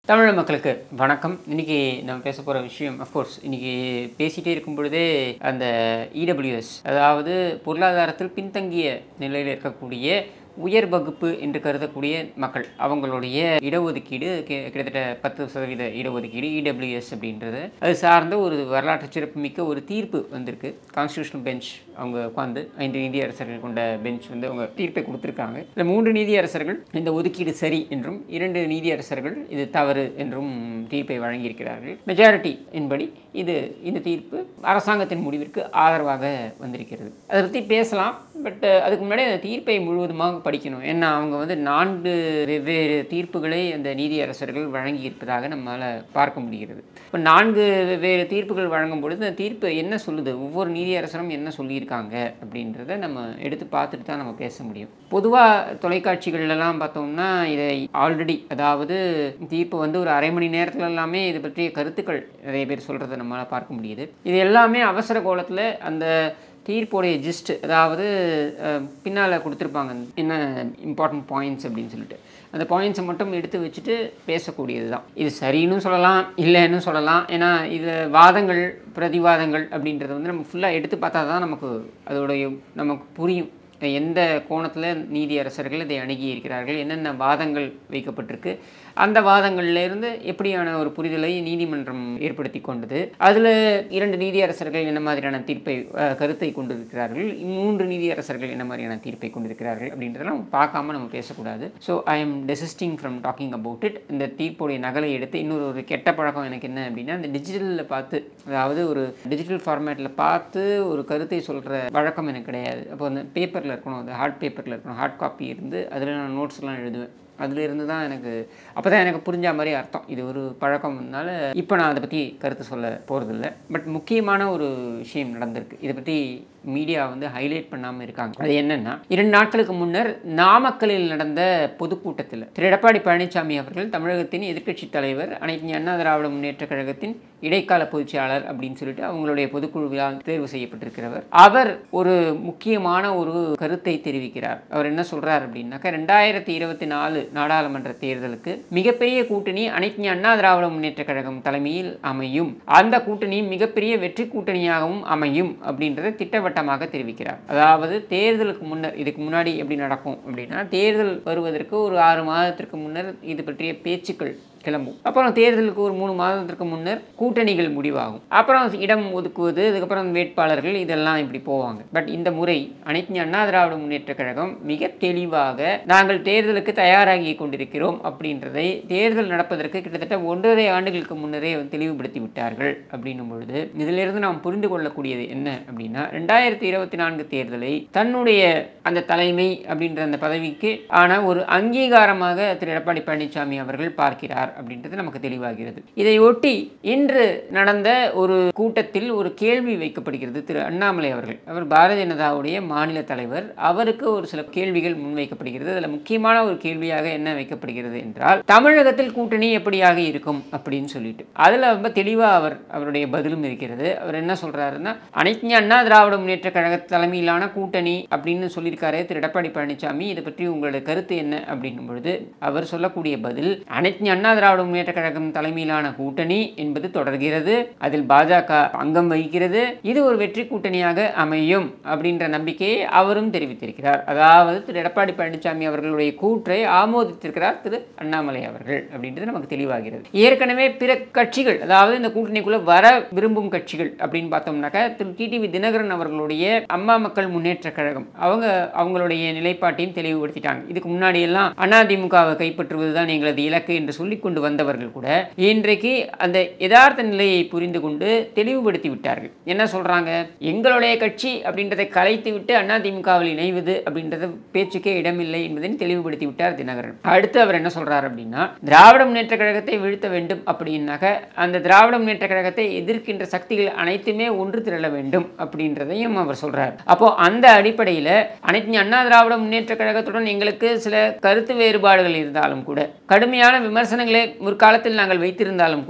தமிழ் மக்களுக்கு வணக்கம் இன்னைக்கு நம்ம பேச போகிற விஷயம் அஃப்கோர்ஸ் இன்னைக்கு பேசிகிட்டே இருக்கும் பொழுதே அந்த இடபிள்யூஎஸ் அதாவது பொருளாதாரத்தில் பின்தங்கிய நிலையில் இருக்கக்கூடிய உயர் வகுப்பு என்று கருதக்கூடிய மக்கள் அவங்களுடைய இடஒதுக்கீடு கி- கிட்டத்தட்ட பத்து சதவீத இடஒதுக்கீடு இடபிள்யூஎஸ் அப்படின்றது அது சார்ந்த ஒரு வரலாற்று சிறப்புமிக்க ஒரு தீர்ப்பு வந்திருக்கு கான்ஸ்டியூஷனல் பெஞ்ச் அவங்க உட்காந்து ஐந்து நீதியரசர்கள் கொண்ட பெஞ்ச் வந்து அவங்க தீர்ப்பை கொடுத்துருக்காங்க இந்த மூன்று நீதியரசர்கள் இந்த ஒதுக்கீடு சரி என்றும் இரண்டு நீதியரசர்கள் இது தவறு என்றும் தீர்ப்பை வழங்கியிருக்கிறார்கள் மெஜாரிட்டி என்படி இது இந்த தீர்ப்பு அரசாங்கத்தின் முடிவிற்கு ஆதரவாக வந்திருக்கிறது அதை பற்றி பேசலாம் பட் அதுக்கு முன்னாடி அந்த தீர்ப்பை முழுவதுமாக படிக்கணும் ஏன்னா அவங்க வந்து நான்கு வெவ்வேறு தீர்ப்புகளை அந்த நீதியரசர்கள் வழங்கியிருப்பதாக நம்மால் பார்க்க முடிகிறது இப்போ நான்கு வெவ்வேறு தீர்ப்புகள் வழங்கும் பொழுது அந்த தீர்ப்பு என்ன சொல்லுது ஒவ்வொரு நீதியரசரும் என்ன சொல்லியிருக்காங்க அப்படின்றத நம்ம எடுத்து பார்த்துட்டு தான் நம்ம பேச முடியும் பொதுவாக தொலைக்காட்சிகள்லாம் பார்த்தோம்னா இதை ஆல்ரெடி அதாவது தீர்ப்பு வந்து ஒரு அரை மணி நேரத்துல எல்லாமே இது பற்றிய கருத்துக்கள் நிறைய பேர் சொல்கிறத நம்மளால் பார்க்க முடியுது இது எல்லாமே அவசர கோலத்தில் அந்த தீர்ப்புடைய ஜிஸ்ட் அதாவது பின்னால் கொடுத்துருப்பாங்க என்ன இம்பார்ட்டன்ட் பாயிண்ட்ஸ் அப்படின்னு சொல்லிட்டு அந்த பாயிண்ட்ஸை மட்டும் எடுத்து வச்சுட்டு பேசக்கூடியது தான் இது சரின்னு சொல்லலாம் இல்லைன்னு சொல்லலாம் ஏன்னா இதில் வாதங்கள் பிரதிவாதங்கள் அப்படின்றத வந்து நம்ம ஃபுல்லாக எடுத்து பார்த்தா தான் நமக்கு அதோடைய நமக்கு புரியும் எந்த கோணத்தில் நீதியரசர்கள் இதை அணுகி இருக்கிறார்கள் என்னென்ன வாதங்கள் வைக்கப்பட்டிருக்கு அந்த வாதங்கள்ல இருந்து எப்படியான ஒரு புரிதலை நீதிமன்றம் ஏற்படுத்தி கொண்டது அதில் இரண்டு நீதியரசர்கள் என்ன மாதிரியான தீர்ப்பை அஹ், கருத்தை கொண்டிருக்கிறார்கள் மூன்று நீதியரசர்கள் என்ன மாதிரியான தீர்ப்பை கொண்டிருக்கிறார்கள் அப்படின்றதெல்லாம் பார்க்காம நம்ம பேசக்கூடாது so I am desisting from talking about it இந்த தீர்ப்புடைய நகலை எடுத்து இன்னொரு ஒரு கெட்ட பழக்கம் எனக்கு என்ன அப்படின்னா இந்த டிஜிட்டலில் பார்த்து அதாவது ஒரு டிஜிட்டல் ஃபார்மேட்டில் பார்த்து ஒரு கருத்தை சொல்கிற வழக்கம் எனக்கு கிடையாது அப்போ அந்த பேப்பரில் இருக்கணும் அந்த ஹார்ட் பேப்பரில் இருக்கணும் ஹார்ட் காப்பி இருந்து அதில் நான் நோட்ஸ்லாம் எழுதுவேன் அதுல இருந்து தான் எனக்கு அப்போ தான் எனக்கு புரிஞ்ச மாதிரி அர்த்தம் இது ஒரு பழக்கம்னால இப்போ நான் அதை பற்றி கருத்து சொல்ல போகிறதில்ல பட் முக்கியமான ஒரு விஷயம் நடந்திருக்கு இதை பற்றி மீடியா வந்து ஹைலைட் பண்ணாமல் இருக்காங்க அது என்னன்னா இரண்டு நாட்களுக்கு முன்னர் நாமக்கலில் நடந்த பொதுக்கூட்டத்தில் திரு எடப்பாடி பழனிசாமி அவர்கள் தமிழகத்தின் எதிர்க்கட்சி தலைவர் அனைத்து இந்திய அண்ணா திராவிட முன்னேற்ற கழகத்தின் இடைக்கால பொதுச்செயலாளர் அப்படின்னு சொல்லிட்டு அவங்களுடைய பொதுக்குழுவினால் தேர்வு செய்யப்பட்டிருக்கிறவர் அவர் ஒரு முக்கியமான ஒரு கருத்தை தெரிவிக்கிறார் அவர் என்ன சொல்றார் அப்படின்னாக்கா ரெண்டாயிரத்தி இருபத்தி நாலு நாடாளுமன்ற தேர்தலுக்கு மிகப்பெரிய கூட்டணி அனைத்து இந்திய அண்ணா திராவிட முன்னேற்ற கழகம் தலைமையில் அமையும் அந்த கூட்டணி மிகப்பெரிய வெற்றி கூட்டணியாகவும் அமையும் அப்படின்றத திட்டவட்டமாக தெரிவிக்கிறார் அதாவது தேர்தலுக்கு முன்னர் இதுக்கு முன்னாடி எப்படி நடக்கும் அப்படின்னா தேர்தல் வருவதற்கு ஒரு ஆறு மாதத்திற்கு முன்னர் இது பற்றிய பேச்சுக்கள் கிளம்பும் அப்புறம் தேர்தலுக்கு ஒரு மூணு மாதத்திற்கு முன்னர் கூட்டணிகள் முடிவாகும் அப்புறம் இடம் ஒதுக்குவது அதுக்கப்புறம் வேட்பாளர்கள் இதெல்லாம் இப்படி போவாங்க பட் இந்த முறை அனைத்து இந்திய அண்ணா திராவிட முன்னேற்ற கழகம் மிக தெளிவாக நாங்கள் தேர்தலுக்கு தயாராகி கொண்டிருக்கிறோம் அப்படின்றதை தேர்தல் நடப்பதற்கு கிட்டத்தட்ட ஒன்றரை ஆண்டுகளுக்கு முன்னரே வந்து தெளிவுபடுத்தி விட்டார்கள் அப்படின்னும் பொழுது இதிலிருந்து நாம் புரிந்து கொள்ளக்கூடியது என்ன அப்படின்னா ரெண்டாயிரத்தி இருபத்தி நான்கு தேர்தலை தன்னுடைய அந்த தலைமை அப்படின்ற அந்த பதவிக்கு ஆன ஒரு அங்கீகாரமாக திரு எடப்பாடி பழனிசாமி அவர்கள் பார்க்கிறார் அப்படின்றது நமக்கு தெளிவாகிறது இதையொட்டி இன்று நடந்த ஒரு கூட்டத்தில் ஒரு கேள்வி வைக்கப்படுகிறது திரு அண்ணாமலை அவர்கள் அவர் பாரதிய ஜனதாவுடைய மாநில தலைவர் அவருக்கு ஒரு சில கேள்விகள் முன்வைக்கப்படுகிறது அதில் முக்கியமான ஒரு கேள்வியாக என்ன வைக்கப்படுகிறது என்றால் தமிழகத்தில் கூட்டணி எப்படியாக இருக்கும் அப்படின்னு சொல்லிட்டு அதில் ரொம்ப தெளிவாக அவர் அவருடைய பதிலும் இருக்கிறது அவர் என்ன சொல்றாருன்னா அனைத்து இந்திய அண்ணா திராவிட முன்னேற்ற கழக தலைமையிலான கூட்டணி அப்படின்னு சொல்லியிருக்காரு திரு எடப்பாடி பழனிசாமி இதை பற்றி உங்களுடைய கருத்து என்ன அப்படின்னும் பொழுது அவர் சொல்லக்கூடிய பதில் அனைத்து இந்திய அண்ணா திராவிட முன்னேற்ற கழகம் தலைமையிலான கூட்டணி என்பது தொடர்கிறது அதில் பாஜக அங்கம் வகிக்கிறது இது ஒரு வெற்றி கூட்டணியாக அமையும் அப்படின்ற நம்பிக்கையை அவரும் தெரிவித்திருக்கிறார் அதாவது திரு எடப்பாடி பழனிசாமி அவர்களுடைய கூற்றை ஆமோதித்திருக்கிறார் திரு அண்ணாமலை அவர்கள் அப்படின்றது நமக்கு தெளிவாகிறது ஏற்கனவே பிற கட்சிகள் அதாவது இந்த கூட்டணிக்குள்ள வர விரும்பும் கட்சிகள் அப்படின்னு பார்த்தோம்னாக்கா திரு டிடிவி தினகரன் அவர்களுடைய அம்மா மக்கள் முன்னேற்ற கழகம் அவங்க அவங்களுடைய நிலைப்பாட்டையும் தெளிவுபடுத்திட்டாங்க இதுக்கு முன்னாடி எல்லாம் அதிமுகவை கைப்பற்றுவதுதான் எங்களது இலக்கு என்று சொல்லிக் கொண்டு வந்தவர்கள் கூட இன்றைக்கு அந்த யதார்த்த நிலையை புரிந்து கொண்டு தெளிவுபடுத்தி விட்டார்கள் என்ன சொல்றாங்க எங்களுடைய கட்சி அப்படின்றதை கலைத்து விட்டு அதிமுகவில் இணைவது அப்படின்றத பேச்சுக்கே இடமில்லை என்பதை தெளிவுபடுத்தி விட்டார் தினகரன் அடுத்து அவர் என்ன சொல்றார் அப்படின்னா திராவிட முன்னேற்ற கழகத்தை வீழ்த்த வேண்டும் அப்படின்னாக்க அந்த திராவிட முன்னேற்ற கழகத்தை எதிர்க்கின்ற சக்திகள் அனைத்துமே ஒன்று திரள வேண்டும் அப்படின்றதையும் அவர் சொல்றார் அப்போ அந்த அடிப்படையில் அனைத்து இந்திய அண்ணா திராவிட முன்னேற்ற கழகத்துடன் எங்களுக்கு சில கருத்து வேறுபாடுகள் இருந்தாலும் கூட கடுமையான விமர்சனங்களை முற்காலத்தில் நாங்கள் வைத்திருந்தாலும் கூட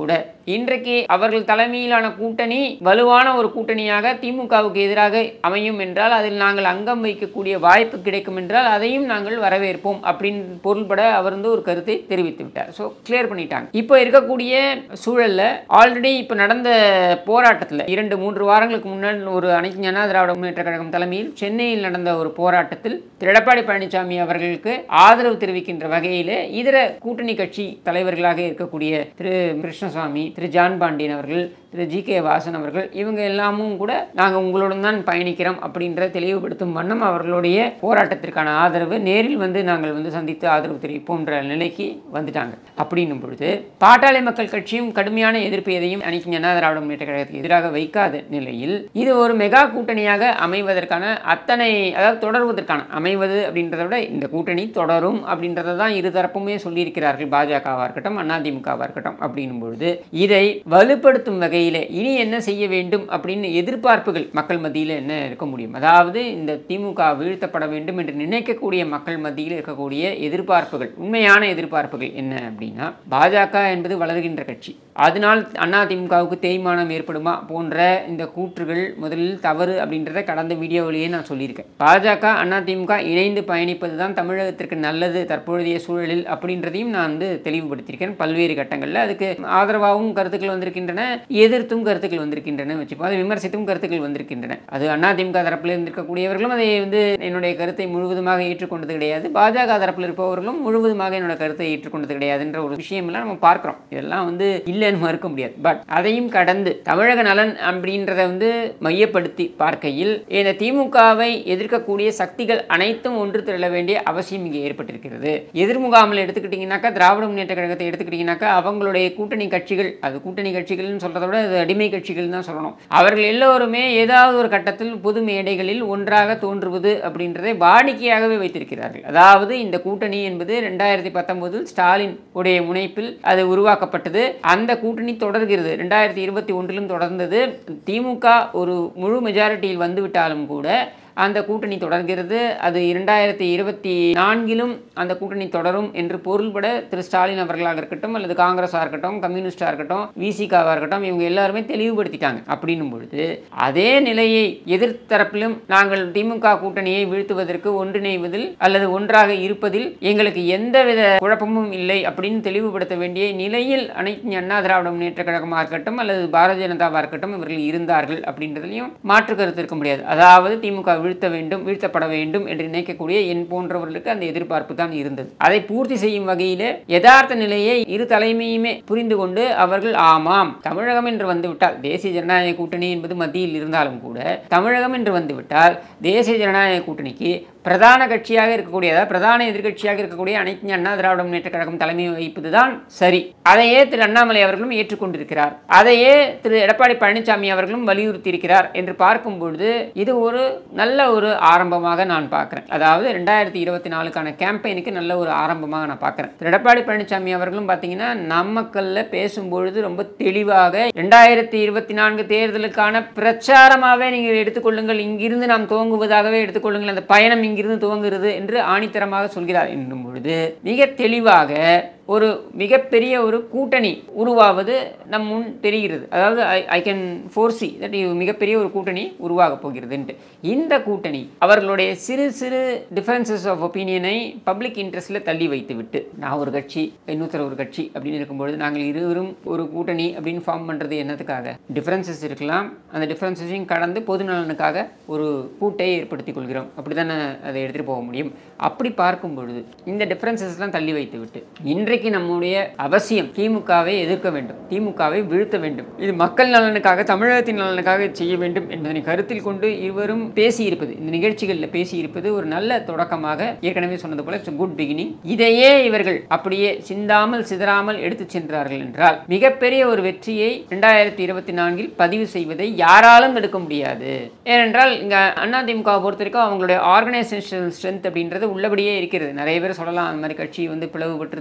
இன்றைக்கு அவர்கள் தலைமையிலான கூட்டணி வலுவான ஒரு கூட்டணியாக திமுகவுக்கு எதிராக அமையும் என்றால் அதில் நாங்கள் அங்கம் வைக்கக்கூடிய வாய்ப்பு கிடைக்கும் என்றால் அதையும் நாங்கள் வரவேற்போம் அப்படின்னு பொருள்பட அவர் வந்து ஒரு கருத்தை தெரிவித்து விட்டார் ஸோ கிளியர் பண்ணிட்டாங்க இப்போ இருக்கக்கூடிய சூழல்ல ஆல்ரெடி இப்போ நடந்த போராட்டத்தில் இரண்டு மூன்று வாரங்களுக்கு முன்னாடி ஒரு அனைத்து அண்ணா திராவிட முன்னேற்ற கழகம் தலைமையில் சென்னையில் நடந்த ஒரு போராட்டத்தில் திரு எடப்பாடி பழனிசாமி அவர்களுக்கு ஆதரவு தெரிவிக்கின்ற வகையில் இதர கூட்டணி கட்சி தலைவர்களாக இருக்கக்கூடிய திரு கிருஷ்ணசாமி திரு ஜான் பாண்டியன் அவர்கள் திரு ஜி கே வாசன் அவர்கள் இவங்க எல்லாமும் கூட நாங்கள் உங்களுடன் தான் பயணிக்கிறோம் அப்படின்ற தெளிவுபடுத்தும் வண்ணம் அவர்களுடைய போராட்டத்திற்கான ஆதரவு நேரில் வந்து நாங்கள் வந்து சந்தித்து ஆதரவு தெரிவிப்போம்ன்ற நிலைக்கு வந்துட்டாங்க அப்படின்னும் பொழுது பாட்டாளி மக்கள் கட்சியும் கடுமையான எதிர்ப்பு எதையும் அனைத்து அண்ணா திராவிட முன்னேற்ற கழகத்துக்கு எதிராக வைக்காத நிலையில் இது ஒரு மெகா கூட்டணியாக அமைவதற்கான அத்தனை அதாவது தொடர்வதற்கான அமைவது அப்படின்றத விட இந்த கூட்டணி தொடரும் அப்படின்றத தான் இருதரப்புமே சொல்லியிருக்கிறார்கள் பாஜகவாக இருக்கட்டும் அதிமுகவாக இருக்கட்டும் அப்படின்னும் பொழுது இதை வலுப்படுத்தும் வகையில் இனி என்ன செய்ய வேண்டும் அப்படின்னு எதிர்பார்ப்புகள் மக்கள் மத்தியில் என்ன இருக்க முடியும் அதாவது இந்த திமுக வீழ்த்தப்பட வேண்டும் என்று நினைக்கக்கூடிய மக்கள் மத்தியில் இருக்கக்கூடிய எதிர்பார்ப்புகள் உண்மையான எதிர்பார்ப்புகள் என்ன அப்படின்னா பாஜக என்பது வளர்கின்ற கட்சி அதனால் அதிமுகவுக்கு தேய்மானம் ஏற்படுமா போன்ற இந்த கூற்றுகள் முதலில் தவறு அப்படின்றத கடந்த வீடியோவிலேயே நான் சொல்லியிருக்கேன் பாஜக அதிமுக இணைந்து பயணிப்பது தான் தமிழகத்திற்கு நல்லது தற்பொழுதைய சூழலில் அப்படின்றதையும் நான் வந்து தெளிவுபடுத்தியிருக்கேன் பல்வேறு கட்டங்களில் அதுக்கு ஆதரவாகவும் கருத்துக்கள் வந்திருக்கின்றன எதிர்த்தும் கருத்துக்கள் வந்திருக்கின்றன வச்சுப்போம் அதை விமர்சித்தும் கருத்துக்கள் வந்திருக்கின்றன அது அதிமுக தரப்பில் இருந்திருக்கக்கூடியவர்களும் அதை வந்து என்னுடைய கருத்தை முழுவதுமாக ஏற்றுக்கொண்டது கிடையாது பாஜக தரப்பில் இருப்பவர்களும் முழுவதுமாக என்னோட கருத்தை ஏற்றுக்கொண்டது கிடையாதுன்ற ஒரு விஷயமெல்லாம் நம்ம பார்க்குறோம் இதெல்லாம் வந்து இல்லைன்னு மறுக்க முடியாது பட் அதையும் கடந்து தமிழக நலன் அப்படின்றத வந்து மையப்படுத்தி பார்க்கையில் இந்த திமுகவை எதிர்க்கக்கூடிய சக்திகள் அனைத்தும் ஒன்று திரள வேண்டிய அவசியம் இங்கே ஏற்பட்டிருக்கிறது எதிர்முகாமில் எடுத்துக்கிட்டிங்கனாக்கா திராவிட முன்னேற்ற கழகத்தை எடுத்துக்கிட்டிங்கனாக்கா அவங்களுடைய கூட்டணி கட்சிகள் அது கூட்டணி கட்சிகள்னு சொல்கிறத விட அது அடிமை கட்சிகள் தான் சொல்லணும் அவர்கள் எல்லோருமே ஏதாவது ஒரு கட்டத்தில் பொது மேடைகளில் ஒன்றாக தோன்றுவது அப்படின்றதை வாடிக்கையாகவே வைத்திருக்கிறார்கள் அதாவது இந்த கூட்டணி என்பது ரெண்டாயிரத்தி பத்தொன்பதில் ஸ்டாலின் உடைய முனைப்பில் அது உருவாக்கப்பட்டது அந்த கூட்டணி தொடர்கிறது ரெண்டாயிரத்தி இருபத்தி ஒன்றிலும் தொடர்ந்தது திமுக ஒரு முழு மெஜாரிட்டியில் வந்துவிட்டாலும் கூட அந்த கூட்டணி தொடர்கிறது அது இரண்டாயிரத்தி இருபத்தி நான்கிலும் அந்த கூட்டணி தொடரும் என்று பொருள்பட திரு ஸ்டாலின் அவர்களாக இருக்கட்டும் அல்லது காங்கிரஸாக இருக்கட்டும் கம்யூனிஸ்டாக இருக்கட்டும் விசிகாவாக இருக்கட்டும் இவங்க எல்லாருமே தெளிவுபடுத்திட்டாங்க அப்படின்னும் பொழுது அதே நிலையை எதிர்த்தரப்பிலும் நாங்கள் திமுக கூட்டணியை வீழ்த்துவதற்கு ஒன்றிணைவதில் அல்லது ஒன்றாக இருப்பதில் எங்களுக்கு எந்தவித குழப்பமும் இல்லை அப்படின்னு தெளிவுபடுத்த வேண்டிய நிலையில் அனைத்து அண்ணா திராவிட முன்னேற்ற கழகமாக இருக்கட்டும் அல்லது பாரதிய ஜனதாவாக இருக்கட்டும் இவர்கள் இருந்தார்கள் அப்படின்றதுலையும் மாற்று கருத்து இருக்க முடியாது அதாவது திமுக வீழ்த்த வேண்டும் வீழ்த்தப்பட வேண்டும் என்று நினைக்கக்கூடிய என் போன்றவர்களுக்கு அந்த எதிர்பார்ப்பு தான் இருந்தது அதை பூர்த்தி செய்யும் வகையில் யதார்த்த நிலையை இரு தலைமையுமே புரிந்து கொண்டு அவர்கள் ஆமாம் தமிழகம் என்று வந்துவிட்டால் தேசிய ஜனநாயக கூட்டணி என்பது மத்தியில் இருந்தாலும் கூட தமிழகம் என்று வந்துவிட்டால் தேசிய ஜனநாயக கூட்டணிக்கு பிரதான கட்சியாக இருக்கக்கூடிய அதாவது பிரதான எதிர்க்கட்சியாக இருக்கக்கூடிய அனைத்து அண்ணா திராவிட முன்னேற்ற கழகம் தலைமை வகிப்பது தான் சரி அதையே திரு அண்ணாமலை அவர்களும் ஏற்றுக்கொண்டிருக்கிறார் அதையே திரு எடப்பாடி பழனிசாமி அவர்களும் வலியுறுத்தி இருக்கிறார் என்று பார்க்கும் பொழுது இது ஒரு நல்ல ஒரு ஆரம்பமாக நான் பார்க்குறேன் அதாவது ரெண்டாயிரத்தி இருபத்தி நாலுக்கான கேம்பெயினுக்கு நல்ல ஒரு ஆரம்பமாக நான் பார்க்குறேன் திரு எடப்பாடி பழனிசாமி அவர்களும் பார்த்தீங்கன்னா நாமக்கல்ல பேசும்பொழுது ரொம்ப தெளிவாக ரெண்டாயிரத்தி இருபத்தி நான்கு தேர்தலுக்கான பிரச்சாரமாகவே நீங்கள் எடுத்துக்கொள்ளுங்கள் இங்கிருந்து நாம் துவங்குவதாகவே எடுத்துக்கொள்ளுங்கள் அந்த பயணம் இங்கிருந்து துவங்குகிறது என்று ஆணித்தரமாக சொல்கிறார் என்னும் பொழுது மிக தெளிவாக ஒரு மிகப்பெரிய ஒரு கூட்டணி உருவாவது நம் முன் தெரிகிறது அதாவது I I can foresee that மிகப்பெரிய ஒரு கூட்டணி உருவாக போகிறதுன்ட்டு இந்த கூட்டணி அவர்களுடைய சிறு சிறு டிஃபரன்சஸ் ஆஃப் ஒப்பீனியனை பப்ளிக் இன்ட்ரெஸ்ட்டில் தள்ளி வைத்து விட்டு நான் ஒரு கட்சி இன்னொருத்தர் ஒரு கட்சி அப்படின்னு இருக்கும்பொழுது நாங்கள் இருவரும் ஒரு கூட்டணி அப்படின்னு ஃபார்ம் பண்ணுறது என்னத்துக்காக டிஃப்ரென்சஸ் இருக்கலாம் அந்த டிஃப்ரென்சஸையும் கடந்து பொது நலனுக்காக ஒரு கூட்டை ஏற்படுத்திக் கொள்கிறோம் அப்படி தானே அதை எடுத்துகிட்டு போக முடியும் அப்படி பார்க்கும் பொழுது இந்த டிஃப்ரென்சஸ்லாம் தள்ளி வைத்து விட்டு இன்றைய இன்றைக்கு நம்முடைய அவசியம் திமுகவை எதிர்க்க வேண்டும் திமுகவை வீழ்த்த வேண்டும் இது மக்கள் நலனுக்காக தமிழகத்தின் நலனுக்காக செய்ய வேண்டும் என்பதனை கருத்தில் கொண்டு இருவரும் பேசியிருப்பது இந்த நிகழ்ச்சிகளில் பேசியிருப்பது ஒரு நல்ல தொடக்கமாக ஏற்கனவே சொன்னது போல இட்ஸ் குட் பிகினிங் இதையே இவர்கள் அப்படியே சிந்தாமல் சிதறாமல் எடுத்து சென்றார்கள் என்றால் மிகப்பெரிய ஒரு வெற்றியை ரெண்டாயிரத்தி இருபத்தி நான்கில் பதிவு செய்வதை யாராலும் தடுக்க முடியாது ஏனென்றால் இங்கே அதிமுகவை பொறுத்த வரைக்கும் அவங்களுடைய ஆர்கனைசேஷன் ஸ்ட்ரென்த் அப்படின்றது உள்ளபடியே இருக்கிறது நிறைய பேர் சொல்லலாம் அந்த மாதிரி கட்சி வந்து பிளவுபட்டுருச்சு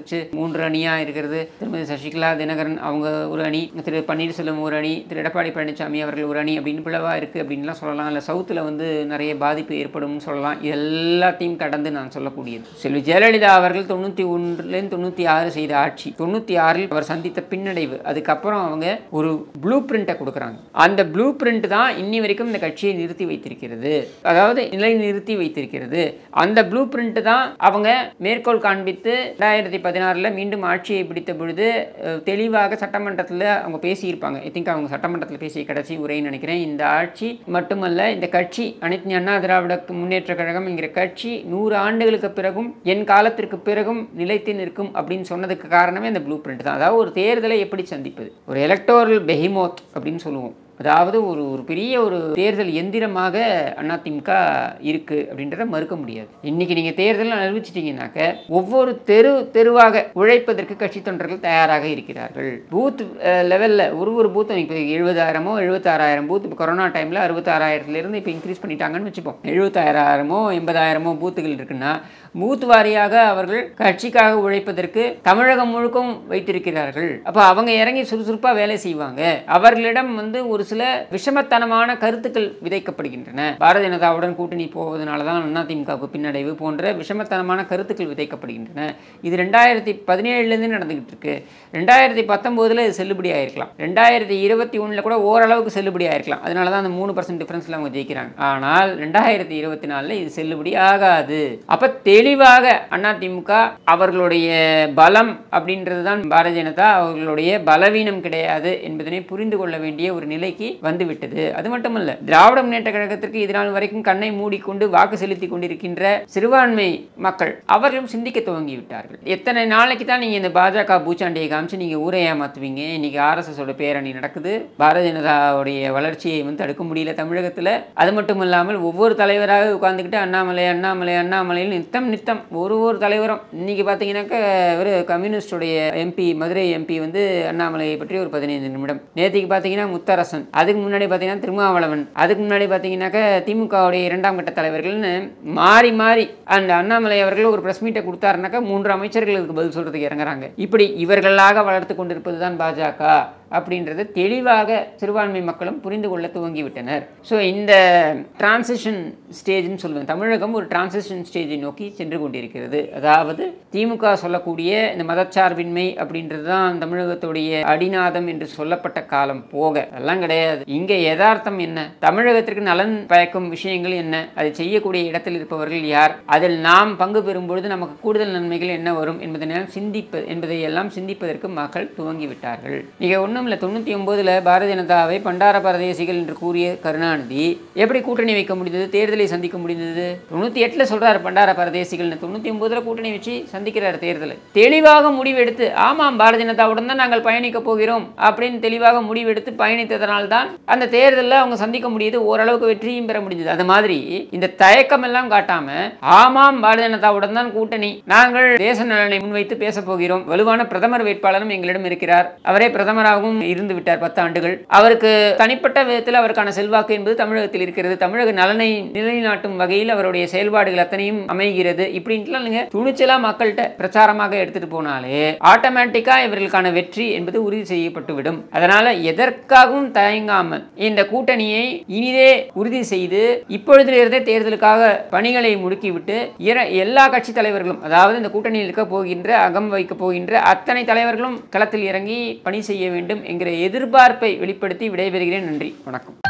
மூன்று அணியாக இருக்கிறது திருமதி சசிகலா தினகரன் அவங்க ஒரு அணி திரு பன்னீர்செல்வம் ஒரு அணி திரு எடப்பாடி பழனிசாமி அவர்கள் ஒரு அணி அப்படின்னு பிளவாக இருக்குது அப்படின்லாம் சொல்லலாம் இல்லை சவுத்தில் வந்து நிறைய பாதிப்பு ஏற்படும்னு சொல்லலாம் இது எல்லாத்தையும் கடந்து நான் சொல்லக்கூடியது செல்வி ஜெயலலிதா அவர்கள் தொண்ணூற்றி ஒன்றுலேருந்து தொண்ணூற்றி ஆறு செய்த ஆட்சி தொண்ணூற்றி ஆறில் அவர் சந்தித்த பின்னடைவு அதுக்கப்புறம் அவங்க ஒரு ப்ளூ பிரிண்ட்டை கொடுக்குறாங்க அந்த ப்ளூ பிரிண்ட் தான் இன்னி வரைக்கும் இந்த கட்சியை நிறுத்தி வைத்திருக்கிறது அதாவது நிலை நிறுத்தி வைத்திருக்கிறது அந்த ப்ளூ பிரிண்ட் தான் அவங்க மேற்கோள் காண்பித்து ரெண்டாயிரத்தி பதினாறில் மீண்டும் ஆட்சியை பிடித்த பொழுது அஹ், தெளிவாக சட்டமன்றத்தில் அவங்க பேசியிருப்பாங்க ஐ திங்க் அவங்க சட்டமன்றத்தில் பேசிய கடைசி உரைன்னு நினைக்கிறேன் இந்த ஆட்சி மட்டுமல்ல இந்த கட்சி அனைத்து அண்ணா திராவிட முன்னேற்ற கழகம் என்கிற கட்சி நூறு ஆண்டுகளுக்கு பிறகும் என் காலத்திற்கு பிறகும் நிலைத்து நிற்கும் அப்படின்னு சொன்னதுக்கு காரணமே இந்த ப்ளூ பிரிண்ட் தான் அதாவது ஒரு தேர்தலை எப்படி சந்திப்பது ஒரு எலக்டோரல் பெஹிமோத் அப்படின்னு சொல்லுவோம் அதாவது ஒரு ஒரு பெரிய ஒரு தேர்தல் எந்திரமாக அதிமுக இருக்கு அப்படின்றத மறுக்க முடியாது இன்னைக்கு நீங்க தேர்தல் அறிவிச்சிட்டீங்கன்னாக்க ஒவ்வொரு தெரு தெருவாக உழைப்பதற்கு கட்சி தொண்டர்கள் தயாராக இருக்கிறார்கள் பூத் லெவலில் ஒரு ஒரு பூத்தும் இப்போ எழுபதாயிரமோ எழுபத்தாறாயிரம் பூத் இப்போ கொரோனா டைமில் அறுபத்தாறாயிரத்துலேருந்து இப்போ இன்க்ரீஸ் பண்ணிட்டாங்கன்னு வச்சுப்போம் எழுபத்தாயிரமோ எண்பதாயிரமோ பூத்துகள் இருக்குன்னா பூத் வாரியாக அவர்கள் கட்சிக்காக உழைப்பதற்கு தமிழகம் முழுக்கும் வைத்திருக்கிறார்கள் அப்போ அவங்க இறங்கி சுறுசுறுப்பாக வேலை செய்வாங்க அவர்களிடம் வந்து ஒரு சில விஷமத்தனமான கருத்துக்கள் விதைக்கப்படுகின்றன பாரதிய ஜனதாவுடன் கூட்டணி போவதனால தான் அதிமுகவுக்கு பின்னடைவு போன்ற விஷமத்தனமான கருத்துக்கள் விதைக்கப்படுகின்றன இது ரெண்டாயிரத்தி பதினேழுலேருந்து நடந்துகிட்டு இருக்கு ரெண்டாயிரத்தி பத்தொம்போதில் இது செல்லுபடி ஆயிருக்கலாம் ரெண்டாயிரத்தி இருபத்தி ஒன்றில் கூட ஓரளவுக்கு செல்லுபடி ஆயிருக்கலாம் அதனால தான் அந்த மூணு பர்சன்ட் டிஃபரன்ஸில் அவங்க ஜெயிக்கிறாங்க ஆனால் ரெண்டாயிரத்தி இருபத்தி நாலில் இது செல்லுபடி ஆகாது அப்போ தெளிவாக அதிமுக அவர்களுடைய பலம் அப்படின்றது தான் பாரதிய ஜனதா அவர்களுடைய பலவீனம் கிடையாது என்பதனை புரிந்து கொள்ள வேண்டிய ஒரு நிலைக்கு வந்துவிட்டது அது மட்டுமல்ல திராவிட முன்னேற்ற கழகத்திற்கு இது நாள் வரைக்கும் கண்ணை மூடிக்கொண்டு வாக்கு செலுத்தி கொண்டிருக்கின்ற சிறுபான்மை மக்கள் அவர்களும் சிந்திக்க துவங்கி விட்டார்கள் எத்தனை நாளைக்கு தான் நீங்கள் இந்த பாஜக பூச்சாண்டியை காமிச்சு நீங்கள் ஊரை ஏமாத்துவீங்க இன்னைக்கு ஆர்எஸ்எஸ் ஓட பேரணி நடக்குது பாரதிய ஜனதாவுடைய வளர்ச்சியை வந்து தடுக்க முடியல தமிழகத்தில் அது மட்டும் இல்லாமல் ஒவ்வொரு தலைவராக உட்கார்ந்துக்கிட்டு அண்ணாமலை அண்ணாமலை அண்ணாமலையில் நித்தம் நித்தம் ஒரு ஒரு தலைவரும் இன்னைக்கு பார்த்தீங்கன்னாக்க ஒரு கம்யூனிஸ்டுடைய எம்பி மதுரை எம்பி வந்து அண்ணாமலையை பற்றி ஒரு பதினைந்து நிமிடம் நேற்றுக்கு பார்த்தீங்கன்னா முத்தரசன் அதுக்கு முன்னாடி பார்த்தீங்கன்னா திருமாவளவன் அதுக்கு முன்னாடி பார்த்தீங்கன்னாக்க திமுகவுடைய இரண்டாம் கட்ட தலைவர்கள்னு மாறி மாறி அந்த அண்ணாமலை அவர்கள் ஒரு பிரஸ் மீட்டை கொடுத்தாருனாக்கா மூன்று அமைச்சர்களுக்கு பதில் சொல்றதுக்கு இறங்குறாங்க இப்படி இவர்களாக வளர்த்து கொண்டிருப்பது தான் பாஜக அப்படின்றது தெளிவாக சிறுபான்மை மக்களும் புரிந்து கொள்ள துவங்கிவிட்டனர் ஸோ இந்த டிரான்சிஷன் ஸ்டேஜ்னு சொல்லுவேன் தமிழகம் ஒரு டிரான்சிஷன் ஸ்டேஜை நோக்கி சென்று கொண்டிருக்கிறது அதாவது திமுக சொல்லக்கூடிய இந்த மதச்சார்பின்மை அப்படின்றது தான் தமிழகத்துடைய அடிநாதம் என்று சொல்லப்பட்ட காலம் போக அதெல்லாம் கிடையாது இங்கே யதார்த்தம் என்ன தமிழகத்திற்கு நலன் பயக்கும் விஷயங்கள் என்ன அதை செய்யக்கூடிய இடத்தில் இருப்பவர்கள் யார் அதில் நாம் பங்கு பெறும் பொழுது நமக்கு கூடுதல் நன்மைகள் என்ன வரும் என்பதனை சிந்திப்ப என்பதை எல்லாம் சிந்திப்பதற்கு மக்கள் துவங்கிவிட்டார்கள் நீங்க ஒன்றும் இல்லை தொண்ணூற்றி ஒம்போதில் பாரதிய ஜனதாவை பண்டார பரதேசிகள் என்று கூறிய கருணாநிதி எப்படி கூட்டணி வைக்க முடிந்தது தேர்தலை சந்திக்க முடிந்தது தொண்ணூற்றி எட்டில் சொல்றாரு பண்டார பரதேசிகள்னு தொண்ணூற்றி ஒம்போதில் கூட்டணி வச்சு சந்திக்கிறார் தேர்தலை தெளிவாக முடிவெடுத்து ஆமாம் பாரதிய ஜனதாவுடன் தான் நாங்கள் பயணிக்க போகிறோம் அப்படின்னு தெளிவாக முடிவெடுத்து பயணித்ததனால் தான் அந்த தேர்தலில் அவங்க சந்திக்க முடியுது ஓரளவுக்கு வெற்றியும் பெற முடிஞ்சது அது மாதிரி இந்த தயக்கம் எல்லாம் காட்டாம ஆமாம் பாரதிய ஜனதாவுடன் தான் கூட்டணி நாங்கள் தேச நலனை முன்வைத்து பேச போகிறோம் வலுவான பிரதமர் வேட்பாளரும் எங்களிடம் இருக்கிறார் அவரே பிரதமராகவும் இருந்து விட்டார் பத்து ஆண்டுகள் அவருக்கு தனிப்பட்ட விதத்தில் அவருக்கான செல்வாக்கு என்பது தமிழகத்தில் இருக்கிறது தமிழக நலனை நிலைநாட்டும் வகையில் அவருடைய செயல்பாடுகள் அத்தனையும் அமைகிறது இப்படின்ட்டுலாம் நீங்க துணிச்சலா மக்கள்கிட்ட பிரச்சாரமாக எடுத்துட்டு போனாலே ஆட்டோமேட்டிக்கா இவர்களுக்கான வெற்றி என்பது உறுதி செய்யப்பட்டுவிடும் அதனால எதற்காகவும் தயங்காமல் இந்த கூட்டணியை இனிதே உறுதி செய்து இப்பொழுதிலிருந்தே தேர்தலுக்காக பணிகளை முடுக்கிவிட்டு இர- எல்லா கட்சி தலைவர்களும் அதாவது இந்த கூட்டணியில் இருக்க போகின்ற அகம் வைக்க போகின்ற அத்தனை தலைவர்களும் களத்தில் இறங்கி பணி செய்ய வேண்டும் என்கிற எதிர்பார்ப்பை வெளிப்படுத்தி விடைபெறுகிறேன் நன்றி வணக்கம்